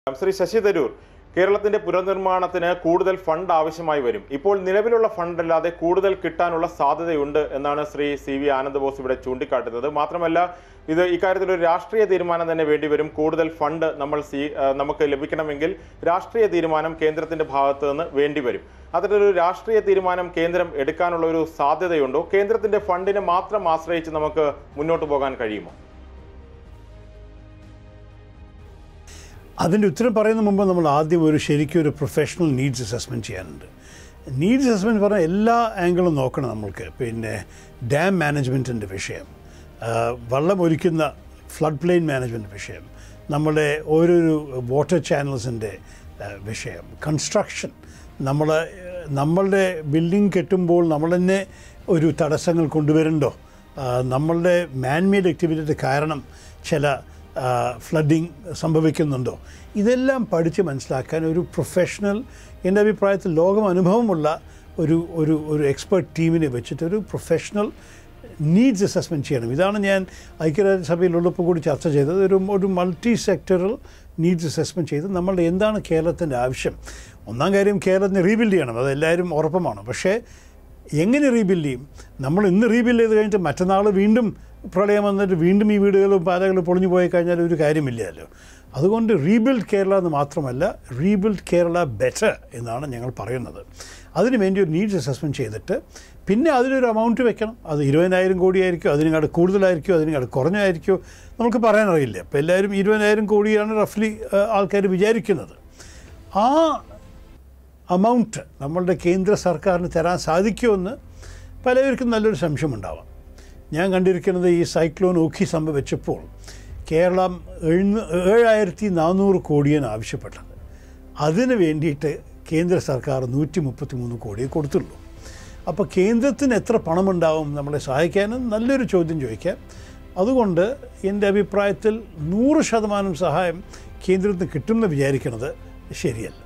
ശ്രീ ശശി തരൂർ കേരളത്തിന്റെ പുനർനിർമ്മാണത്തിന് കൂടുതൽ ഫണ്ട് ആവശ്യമായി വരും ഇപ്പോൾ നിലവിലുള്ള ഫണ്ട് അല്ലാതെ കൂടുതൽ കിട്ടാനുള്ള സാധ്യതയുണ്ട് എന്നാണ് ശ്രീ സി വി ആനന്ദ് ബോസ് ഇവിടെ ചൂണ്ടിക്കാട്ടുന്നത് മാത്രമല്ല ഇത് ഇക്കാര്യത്തിൽ ഒരു രാഷ്ട്രീയ തീരുമാനം തന്നെ വേണ്ടിവരും കൂടുതൽ ഫണ്ട് നമ്മൾ സീ ആ, നമുക്ക് ലഭിക്കണമെങ്കിൽ രാഷ്ട്രീയ തീരുമാനം കേന്ദ്രത്തിന്റെ ഭാഗത്ത് നിന്ന് വേണ്ടിവരും അത്തരത്തിലൊരു രാഷ്ട്രീയ തീരുമാനം കേന്ദ്രം എടുക്കാനുള്ള ഒരു സാധ്യതയുണ്ടോ കേന്ദ്രത്തിന്റെ ഫണ്ടിനെ മാത്രം ആശ്രയിച്ച് നമുക്ക് മുന്നോട്ട് പോകാൻ കഴിയുമോ അതിൻ്റെ ഉത്തരം പറയുന്ന മുമ്പ് നമ്മൾ ആദ്യം ഒരു ശരിക്കും ഒരു പ്രൊഫഷണൽ നീഡ്സ് അസസ്മെൻറ്റ് ചെയ്യാനുണ്ട് നീഡ്സ് അസസ്മെൻറ്റ് പറഞ്ഞാൽ എല്ലാ ആംഗിളും നോക്കണം നമ്മൾക്ക് പിന്നെ ഡാം മാനേജ്മെൻറ്റിൻ്റെ വിഷയം ആ, വെള്ളം ഒലിക്കുന്ന ഫ്ലഡ് പ്ലെയിൻ മാനേജ്മെൻറ്റ് വിഷയം നമ്മുടെ ഓരോരോ വാട്ടർ ചാനൽസിൻ്റെ വിഷയം കൺസ്ട്രക്ഷൻ നമ്മൾ നമ്മളുടെ ബിൽഡിംഗ് കെട്ടുമ്പോൾ നമ്മൾ തന്നെ ഒരു തടസ്സങ്ങൾ കൊണ്ടുവരണ്ടോ ആ, നമ്മളുടെ മാൻമെയ്ഡ് ആക്ടിവിറ്റിയുടെ കാരണം ചില ഫ്ലഡിങ് സംഭവിക്കുന്നുണ്ടോ ഇതെല്ലാം പഠിച്ച് മനസ്സിലാക്കാൻ ഒരു പ്രൊഫഷണൽ എൻ്റെ അഭിപ്രായത്തിൽ ലോകം അനുഭവമുള്ള ഒരു ഒരു ഒരു എക്സ്പെർട്ട് ടീമിനെ വെച്ചിട്ട് ഒരു പ്രൊഫഷണൽ നീഡ്സ് അസസ്മെൻറ്റ് ചെയ്യണം ഇതാണ് ഞാൻ ഐക്യരാജ്യസഭയിലുള്ളപ്പോൾ കൂടി ചർച്ച ചെയ്തത് ഒരു ഒരു മൾട്ടി സെക്ടറൽ നീഡ്സ് അസസ്മെൻറ്റ് ചെയ്ത് നമ്മളുടെ എന്താണ് കേരളത്തിൻ്റെ ആവശ്യം ഒന്നാം കാര്യം കേരളത്തിന് റീബിൽഡ് ചെയ്യണം അത് എല്ലാവരും ഉറപ്പമാണ് പക്ഷേ എങ്ങനെ റീബിൽഡ് ചെയ്യും നമ്മൾ ഇന്ന് റീബിൽഡ് ചെയ്ത് കഴിഞ്ഞിട്ട് മറ്റന്നാൾ വീണ്ടും പ്രളയം വന്നിട്ട് വീണ്ടും ഈ വീടുകളും പാതകളും പൊളിഞ്ഞു പോയി കഴിഞ്ഞാൽ ഒരു കാര്യമില്ലല്ലോ അതുകൊണ്ട് റീബിൽഡ് കേരള എന്ന് മാത്രമല്ല റീബിൽഡ് കേരള ബെറ്റർ എന്നാണ് ഞങ്ങൾ പറയുന്നത് അതിന് വേണ്ടി ഒരു നീഡ്സ് അസസ്മെൻറ്റ് ചെയ്തിട്ട് പിന്നെ അതിനൊരു എമൗണ്ട് വെക്കണം അത് ഇരുപതിനായിരം കോടിയായിരിക്കും അതിനേക്കാട് കൂടുതലായിരിക്കും അതിനേക്കാട് കുറഞ്ഞായിരിക്കും നമുക്ക് പറയാനറിയില്ല അപ്പോൾ എല്ലാവരും ഇരുപതിനായിരം കോടിയാണ് റഫ്ലി ആൾക്കാർ വിചാരിക്കുന്നത് ആ അമൗണ്ട് നമ്മളുടെ കേന്ദ്ര സർക്കാരിന് തരാൻ സാധിക്കുമെന്ന് പലവർക്കും നല്ലൊരു സംശയമുണ്ടാവാം ഞാൻ കണ്ടിരിക്കുന്നത് ഈ സൈക്ലോൺ ഓഖി സംഭവിച്ചപ്പോൾ കേരളം എഴുന്ന ഏഴായിരത്തി നാനൂറ് കോടിയാണ് ആവശ്യപ്പെട്ടത് അതിന് വേണ്ടിയിട്ട് കേന്ദ്ര സർക്കാർ നൂറ്റി മുപ്പത്തി മൂന്ന് കോടിയെ കൊടുത്തുള്ളൂ അപ്പോൾ കേന്ദ്രത്തിന് എത്ര പണമുണ്ടാവും നമ്മളെ സഹായിക്കാനും നല്ലൊരു ചോദ്യം ചോദിക്കാം അതുകൊണ്ട് എൻ്റെ അഭിപ്രായത്തിൽ നൂറ് ശതമാനം സഹായം കേന്ദ്രത്തിന് കിട്ടുമെന്ന് വിചാരിക്കുന്നത് ശരിയല്ല